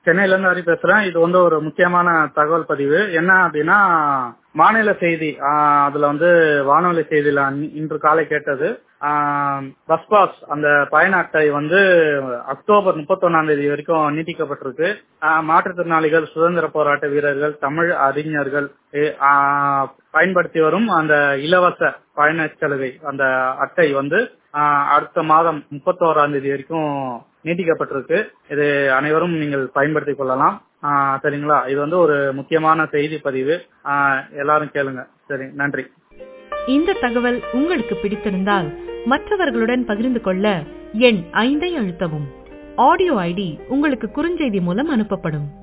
சென்னையில இருந்து ஹரி பேசுறேன் இது வந்து ஒரு முக்கியமான தகவல் பதிவு என்ன அப்படின்னா மாநில செய்தி ஆஹ் அதுல வந்து வானொலி செய்தியில அன்- இன்று காலை கேட்டது ஆஹ் பஸ் பாஸ் அந்த பயண அட்டை வந்து அக்டோபர் முப்பத்தொன்னாம் தேதி வரைக்கும் நீட்டிக்கப்பட்டிருக்கு ஆஹ் மாற்றுத்திறனாளிகள் சுதந்திர போராட்ட வீரர்கள் தமிழ் அறிஞர்கள் எ- ஆஹ் பயன்படுத்தி வரும் அந்த இலவச பயண சலுகை அந்த அட்டை வந்து ஆஹ் அடுத்த மாதம் முப்பத்தோராம் தேதி வரைக்கும் நீட்டிக்கப்பட்டிருக்கு இது அனைவரும் நீங்கள் பயன்படுத்திக் கொள்ளலாம் ஆஹ் சரிங்களா இது வந்து ஒரு முக்கியமான செய்தி பதிவு ஆஹ் எல்லாரும் கேளுங்க சரி நன்றி இந்த தகவல் உங்களுக்கு பிடித்திருந்தால் மற்றவர்களுடன் பகிர்ந்து கொள்ள எண் ஐந்தை அழுத்தவும் ஆடியோ ஐடி உங்களுக்கு குறுஞ்செய்தி மூலம் அனுப்பப்படும்